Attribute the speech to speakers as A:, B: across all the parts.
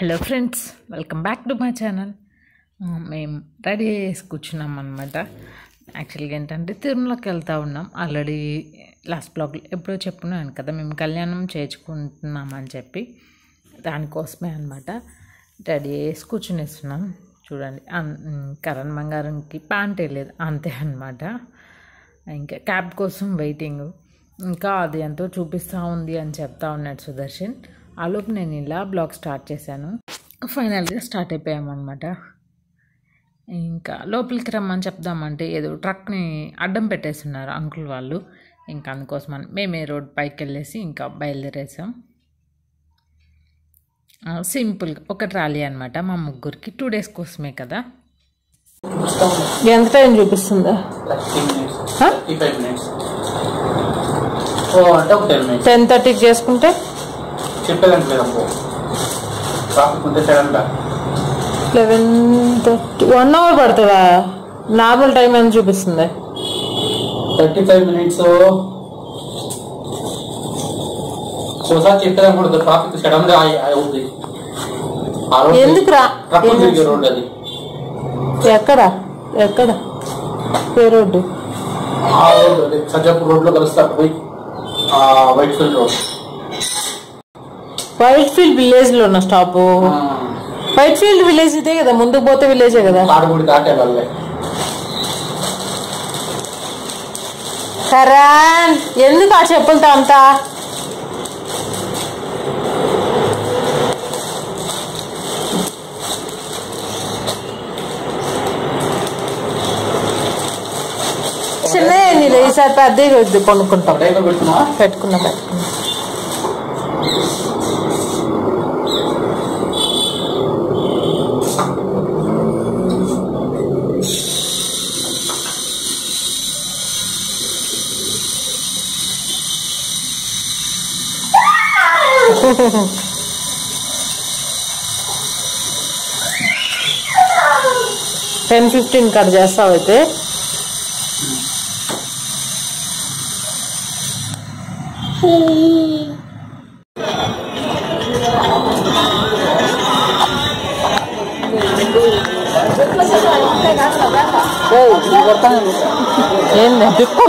A: Hello friends welcome back to my channel మేము ready చేసి కూర్చున్నాం అనమాట యాక్చువల్గా ఏంటంటే తిరుమలకి వెళ్తూ ఉన్నాం ఆల్రెడీ లాస్ట్ బ్లాగ్లో ఎప్పుడో చెప్పున్నాను కదా మేము కళ్యాణం చేయించుకుంటున్నాం అని చెప్పి దానికోసమే అనమాట రెడీ చేసి కూర్చునేస్తున్నాం చూడండి అన్- కరణ్ బంగారంకి ప్యాంట్ వేయలేదు అంతే అనమాట ఇంకా క్యాబ్ కోసం వెయిటింగ్ ఇంకా అది ఎంతో చూపిస్తూ ఉంది అని చెప్తా ఉన్నాడు సుదర్శన్ ఆలోపు నేను ఇలా బ్లాగ్ స్టార్ట్ చేశాను ఫైనల్గా స్టార్ట్ అయిపోయామన్నమాట ఇంకా లోపలికి రమ్మని చెప్దామంటే ఏదో ట్రక్ని అడ్డం పెట్టేస్తున్నారు అంకుల్ వాళ్ళు ఇంకా అందుకోసం అని మేమే రోడ్ పైకి వెళ్ళేసి ఇంకా బయలుదేరేసాం సింపుల్గా ఒక ట్రాలీ అనమాట మా ముగ్గురికి టూ డేస్ కోసమే కదా ఎంత టైం చూపిస్తుందా
B: థర్టీ ఫైవ్ మినిట్స్ ఓ అంటే ఒక టెన్ మినిట్స్
A: టెన్ థర్టీకి చేసుకుంటే
B: చెప్పేదానికి లేదమ్మో ట్రాఫిక్ ఉంటే సడన్ గా
A: లెవెన్ థర్టీ వన్ అవర్ పడుతుందా నార్మల్ టైం ఎంత చూపిస్తుంది
B: థర్టీ ఫైవ్ మినిట్స్ ఒకసారి చెప్పేదానికి కూడా ట్రాఫిక్ సడన్ గా అయి- అయి అవుతుంది ఆ రోడ్
A: ఎందుకురా?
B: ట్రక్ తిరిగే రోడ్ అది
A: ఎక్కడ ఎక్కడ ఏ రోడ్డు
B: ఆ రోడ్ అది సజ్జాపూర్ రోడ్ లో కలుస్తారు పోయి ఆ Whitefield road
A: Whitefield village లో ఉన్న స్టాప్ వైట్ ఫీల్డ్ విలేజ్ ఇదే కదా ముందుకు పోతే విలేజే కదా
B: కాడుగుడి దాటే వెళ్ళే
A: కరణ్ ఎందుకు ఆ చెప్పులతో అంతా చిన్న నీళ్ళు ఈసారి పెద్దగా వద్దు కొనుక్కుంటాం
B: డ్రైవర్ పెడుతున్నా
A: పెట్టుకున్నాం పెట్టుకున్నాం టెన్ ఫిఫ్టీన్ కట్ చేస్తావు అయితే ఏంది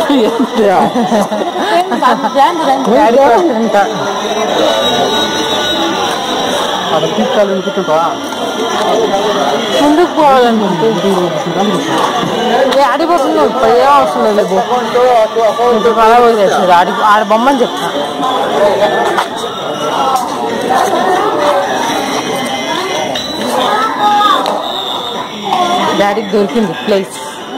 A: ముందుకు పోవాలనుకుంటే ఆడిపోతుంది పోయే అవసరం లేదు ఇంటికి అలా వదిలేసాడు ఆడి ఆడ బొమ్మని చెప్తా డాడీకి దొరికింది ప్లేస్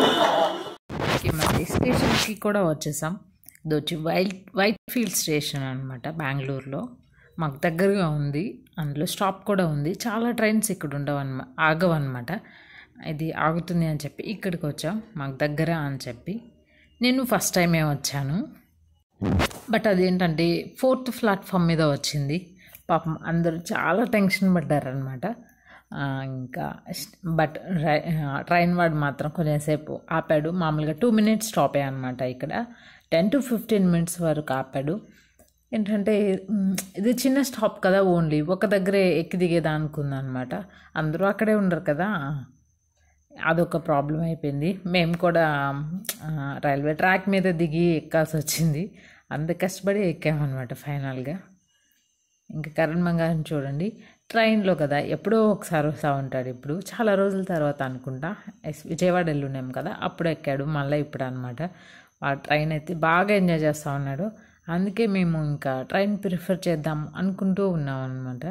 A: మళ్ళీ స్టేషన్కి కూడా వచ్చేసాం ఇది వచ్చి వైట్ వైట్ ఫీల్డ్ స్టేషన్ అనమాట బెంగళూరులో మాకు దగ్గరగా ఉంది అందులో స్టాప్ కూడా ఉంది చాలా ట్రైన్స్ ఇక్కడ ఉండవు అనమాట ఆగవు అనమాట ఇది ఆగుతుంది అని చెప్పి ఇక్కడికి వచ్చాం మాకు దగ్గర అని చెప్పి నేను ఫస్ట్ టైమే వచ్చాను బట్ అదేంటంటే ఫోర్త్ ప్లాట్ఫామ్ మీద వచ్చింది పాపం అందరూ చాలా టెన్షన్ పడ్డారనమాట ఇంకా బట్ ట్రైన్ వాడు మాత్రం కొంచెంసేపు ఆపాడు మామూలుగా టూ మినిట్స్ స్టాప్ అనమాట ఇక్కడ టెన్ టు ఫిఫ్టీన్ మినిట్స్ వరకు ఆపాడు ఏంటంటే మ్, ఇది చిన్న స్టాప్ కదా ఓన్లీ ఒక దగ్గరే ఎక్కి దిగేదా అనుకుందనమాట అందరూ అక్కడే ఉండరు కదా అదొక ప్రాబ్లం అయిపోయింది మేము కూడా ఆ, రైల్వే ట్రాక్ మీద దిగి ఎక్కాల్సి వచ్చింది అంత కష్టపడి ఎక్కామన్నమాట ఫైనల్గా ఇంకా కరణ్ బంగారం చూడండి ట్రైన్లో కదా ఎప్పుడో ఒకసారి వస్తూ ఉంటాడు ఇప్పుడు చాలా రోజుల తర్వాత అనుకుంటా ఎస్ విజయవాడ వెళ్ళున్నాం కదా అప్పుడు ఎక్కాడు మళ్ళీ ఇప్పుడు అనమాట ఆ ట్రైన్ అయితే బాగా ఎంజాయ్ చేస్తూ ఉన్నాడు అందుకే మేము ఇంకా ట్రైన్ ప్రిఫర్ చేద్దాం అనుకుంటూ ఉన్నాం అనమాట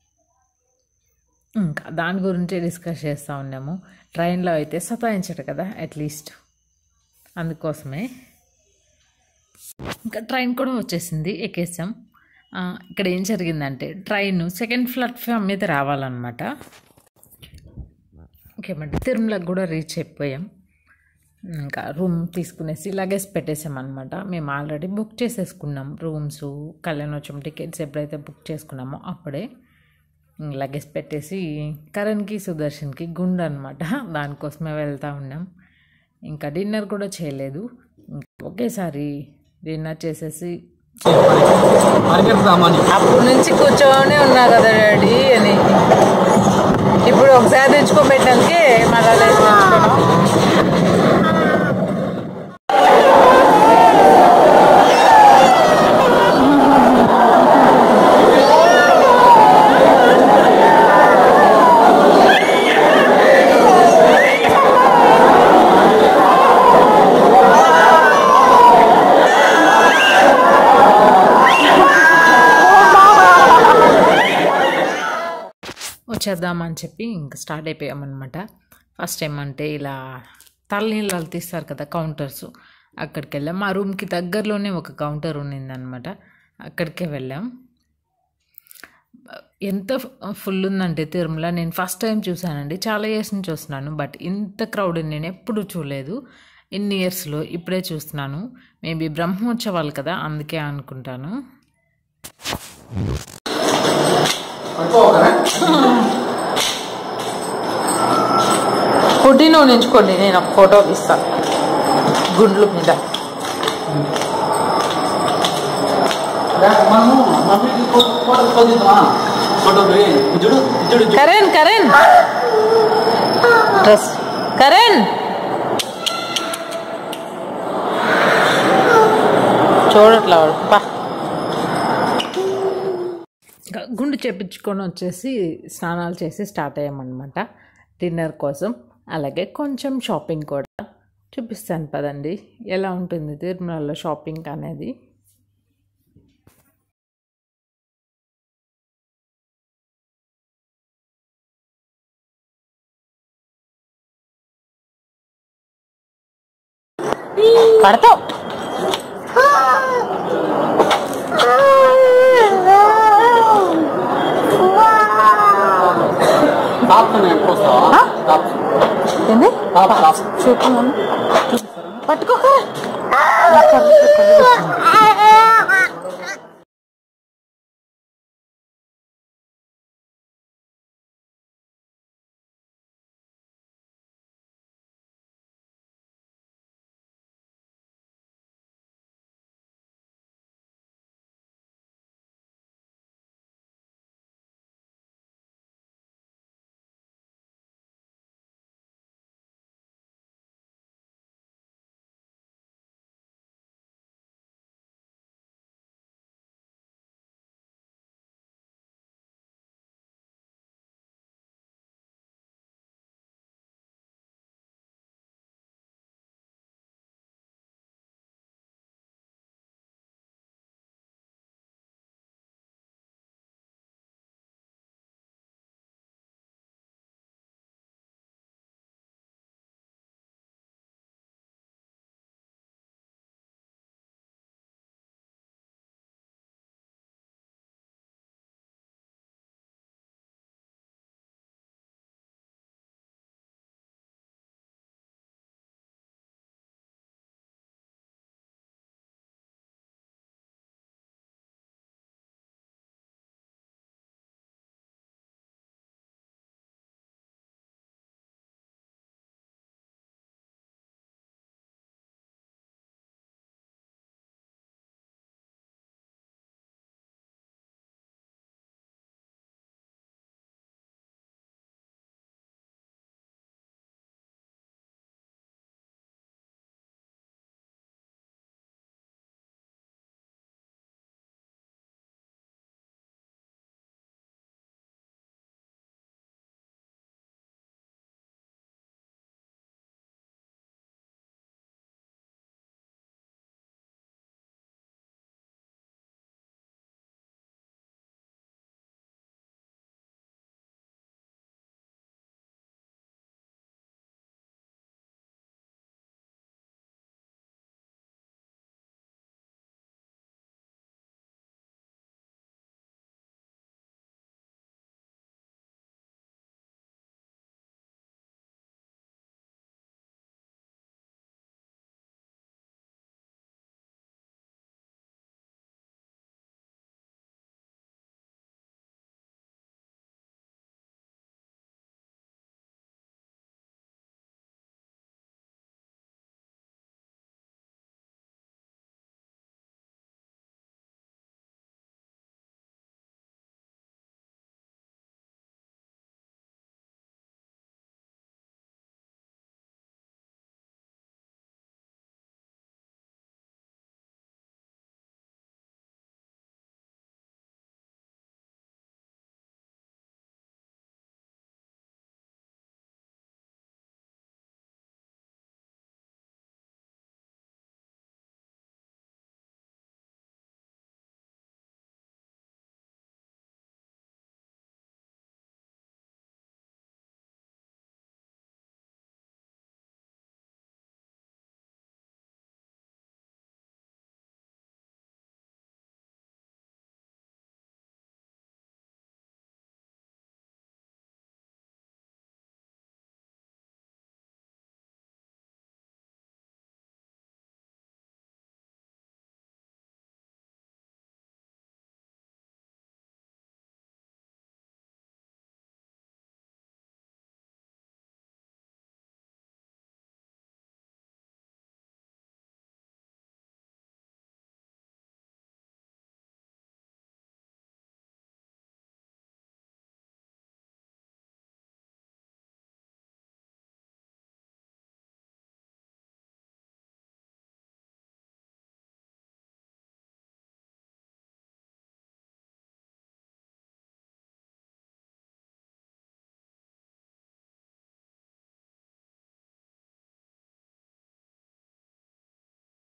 A: ఇంకా దాని గురించే డిస్కస్ చేస్తూ ఉన్నాము ట్రైన్లో అయితే సతాయించడు కదా అట్లీస్ట్ అందుకోసమే ఇంకా ట్రైన్ కూడా వచ్చేసింది ఎక్కేసాం ఆ, ఇక్కడ ఏం జరిగిందంటే ట్రైన్ సెకండ్ ప్లాట్ఫామ్ మీద రావాలన్నమాట ఇంకేమంటే తిరుమలకు కూడా రీచ్ అయిపోయాం ఇంకా రూమ్ తీసుకునేసి లగేజ్ పెట్టేసామన్నమాట మేము ఆల్రెడీ బుక్ చేసేసుకున్నాం రూమ్స్ కళ్యాణోత్సవం టికెట్స్ ఎప్పుడైతే బుక్ చేసుకున్నామో అప్పుడే లగేజ్ పెట్టేసి కరణ్కి సుదర్శన్కి గుండు అనమాట దానికోసమే వెళ్తూ ఉన్నాం ఇంకా డిన్నర్ కూడా చేయలేదు ఇంకా ఒకేసారి డిన్నర్ చేసేసి
B: మార్కెట్ సామాన్యం
A: అప్పటి నుంచి కూర్చొని ఉన్నా కదా డాడీ అని వచ్చేద్దామని చెప్పి ఇంకా స్టార్ట్ అయిపోయామన్నమాట ఫస్ట్ ఏమంటే ఇలా తలనీళ్ళు తీస్తారు కదా కౌంటర్స్ అక్కడికి వెళ్ళాం మా రూమ్కి దగ్గరలోనే ఒక కౌంటర్ ఉన్నిందనమాట అక్కడికే వెళ్ళాం ఎంత ఫుల్ ఉందంటే తిరుమల నేను ఫస్ట్ టైం చూసానండి చాలా ఇయర్స్ నుంచి చూస్తున్నాను బట్ ఇంత క్రౌడ్ నేను ఎప్పుడు చూడలేదు ఇన్ని ఇయర్స్లో ఇప్పుడే చూస్తున్నాను మేబీ బ్రహ్మోత్సవాలు కదా అందుకే అనుకుంటాను
B: పడుకోవరా
A: పుట్టి నువ్వు నించుకోండి నేను ఒక ఫోటో తీస్తాను గుండ్లు మీద
B: మనము మమ్మీకి ఫోటో పోతుందా ఫోటో చూడు చూడు
A: కరణ్ కరణ్ డ్రెస్ కరణ్ చూడట్లా వాడు పా గుండు చేపించుకొని వచ్చేసి స్నానాలు చేసి స్టార్ట్ అయ్యామన్నమాట డిన్నర్ కోసం అలాగే కొంచెం షాపింగ్ కూడా చూపిస్తాను పదండి ఎలా ఉంటుంది తిరుమలలో షాపింగ్ అనేది పడతావు
B: టాప్స్ ఉన్నాయి పోస్తావా టాప్స్
A: ఏంది
B: టాప్స్ టాప్స్
A: చూపు పట్టుకోక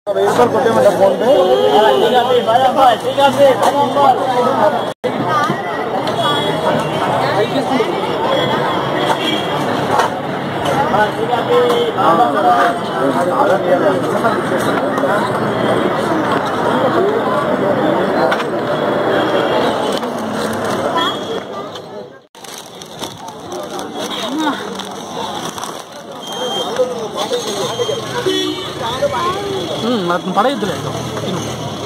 B: నాకు పడేద్దులే తిను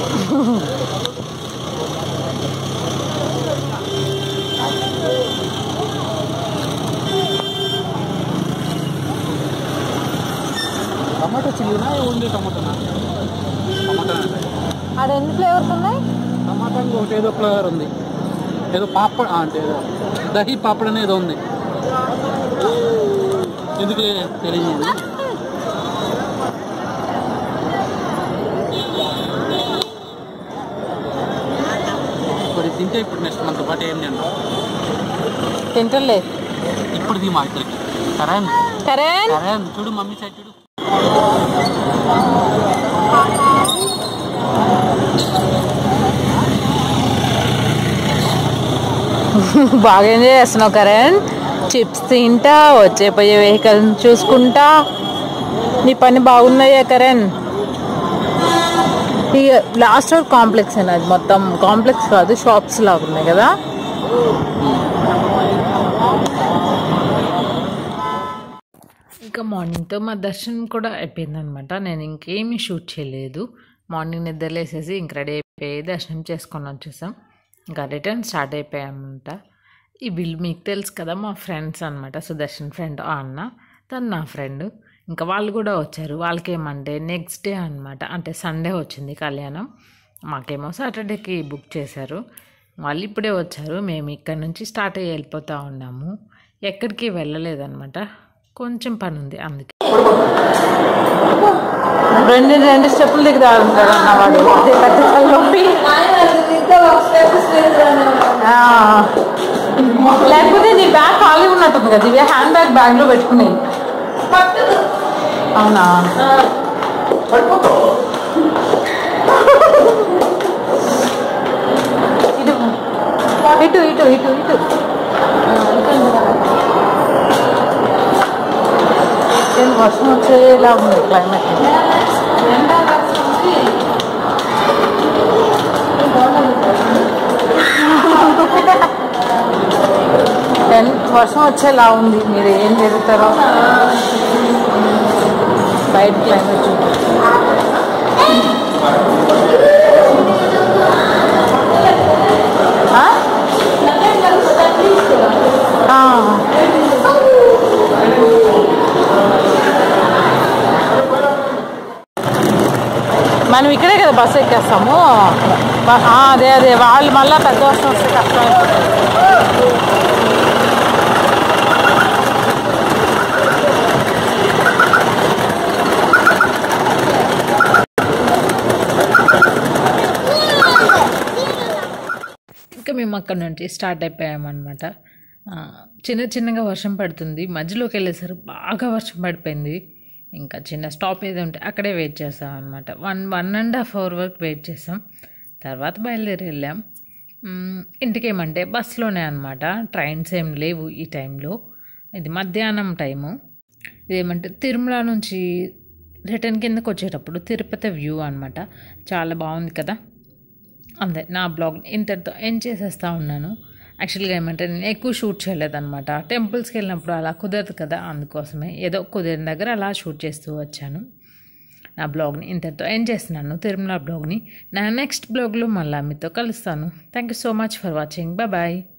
B: టమాటో చిల్లీనా ఓన్లీ టమాటోనా టమాటో
A: ఆడ ఎన్ని ఫ్లేవర్స్ ఉన్నాయి
B: టమాటా ఒకటి ఏదో ఫ్లేవర్ ఉంది ఏదో పాపడ్ ఆ, అంటే ఏదో దహి పాపడ్ అనేది ఏదో ఉంది ఎందుకు తెలియదు ఇప్పుడు తింటే ఇప్పుడు నెక్స్ట్ మంత్ పాటు ఏం నేను
A: తింటలే
B: ఇప్పుడు తీ మా ఇద్దరికి కరణ్
A: కరణ్
B: కరణ్ చూడు మమ్మీ సైడ్ చూడు
A: బాగా ఎంజాయ్ చేస్తున్నావు కరణ్ చిప్స్ తింటా వచ్చే పోయే వెహికల్ చూసుకుంటా నీ పని బాగున్నాయా కరణ్ ఇక లాస్ట్ వరకు కాంప్లెక్స్ అది మొత్తం కాంప్లెక్స్ కాదు షాప్స్ లాగా ఉన్నాయి కదా ఇంకా మార్నింగ్తో మా దర్శనం కూడా అయిపోయిందనమాట నేను ఇంకేమీ షూట్ చేయలేదు మార్నింగ్ నిద్రలేసేసి ఇంక రెడీ అయిపోయి దర్శనం చేసుకొని వచ్చేసాం ఇంకా రిటర్న్ స్టార్ట్ అయిపోయామన్నమాట ఈ వీళ్ళు మీకు తెలుసు కదా మా ఫ్రెండ్స్ అనమాట సుదర్శన్ ఫ్రెండ్ ఆ అన్న తను నా ఫ్రెండ్ ఇంకా వాళ్ళు కూడా వచ్చారు వాళ్ళకేమంటే నెక్స్ట్ డే అనమాట అంటే సండే వచ్చింది కళ్యాణం మాకేమో సాటర్డేకి బుక్ చేశారు వాళ్ళు ఇప్పుడే వచ్చారు మేము ఇక్కడ నుంచి స్టార్ట్ అయ్యి వెళ్ళిపోతూ ఉన్నాము ఎక్కడికి వెళ్ళలేదన్నమాట కొంచెం పని ఉంది అందుకే రెండు రెండు స్టెప్పులు దిగుతా ఉంటాడు అన్నవాడు అదే పెద్ద తలనొప్పి ఆ. లేకపోతే నీ బ్యాగ్ ఖాళీ ఉన్నట్టుంది కదా ఇవే హ్యాండ్ బ్యాగ్ బ్యాగ్లో పెట్టుకుని అవునా ఇటు ఇటు ఇటు ఇటు ఇటు ఏం వర్షం వచ్చేలా ఉంది క్లైమేట్ టెన్ వర్షం వచ్చేలా ఉంది మీరు ఏం జరుగుతారో బయట క్లైమేట్ మనం ఇక్కడే కదా బస్సు ఎక్కేస్తాము బ- ఆ, అదే అదే వాళ్ళు మళ్ళీ పెద్ద వర్షం వస్తే కష్టం అయిపోతుంది ఇంకా మేము అక్కడ నుంచి స్టార్ట్ అయిపోయామన్నమాట ఆ, చిన్న చిన్నగా వర్షం పడుతుంది మధ్యలోకి వెళ్ళేసరికి బాగా వర్షం పడిపోయింది ఇంకా చిన్న స్టాప్ ఏదో ఉంటే అక్కడే వెయిట్ చేసాం అనమాట one one and half hour వరకు వెయిట్ చేసాం తర్వాత బయలుదేరి వెళ్ళాం మ్, ఇంటికేమంటే బస్సులోనే అనమాట ట్రైన్స్ ఏం లేవు ఈ టైంలో ఇది మధ్యాహ్నం టైము ఇదేమంటే తిరుమల నుంచి రిటర్న్ కిందకు వచ్చేటప్పుడు తిరుపతి వ్యూ అనమాట చాలా బాగుంది కదా అంతే నా బ్లాగ్ ఇంతటితో ఎండ్ చేసేస్తా ఉన్నాను యాక్చువల్గా ఏమంటే నేను ఎక్కువ షూట్ చేయలేదన్నమాట టెంపుల్స్కి వెళ్ళినప్పుడు అలా కుదరదు కదా అందుకోసమే ఏదో కుదిరిన దగ్గర అలా షూట్ చేస్తూ వచ్చాను నా బ్లాగ్ని ఇంతటితో ఎండ్ చేస్తున్నాను తిరుమల బ్లాగ్ని నా నెక్స్ట్ బ్లాగ్లో మళ్ళీ మీతో కలుస్తాను thank you so much for watching bye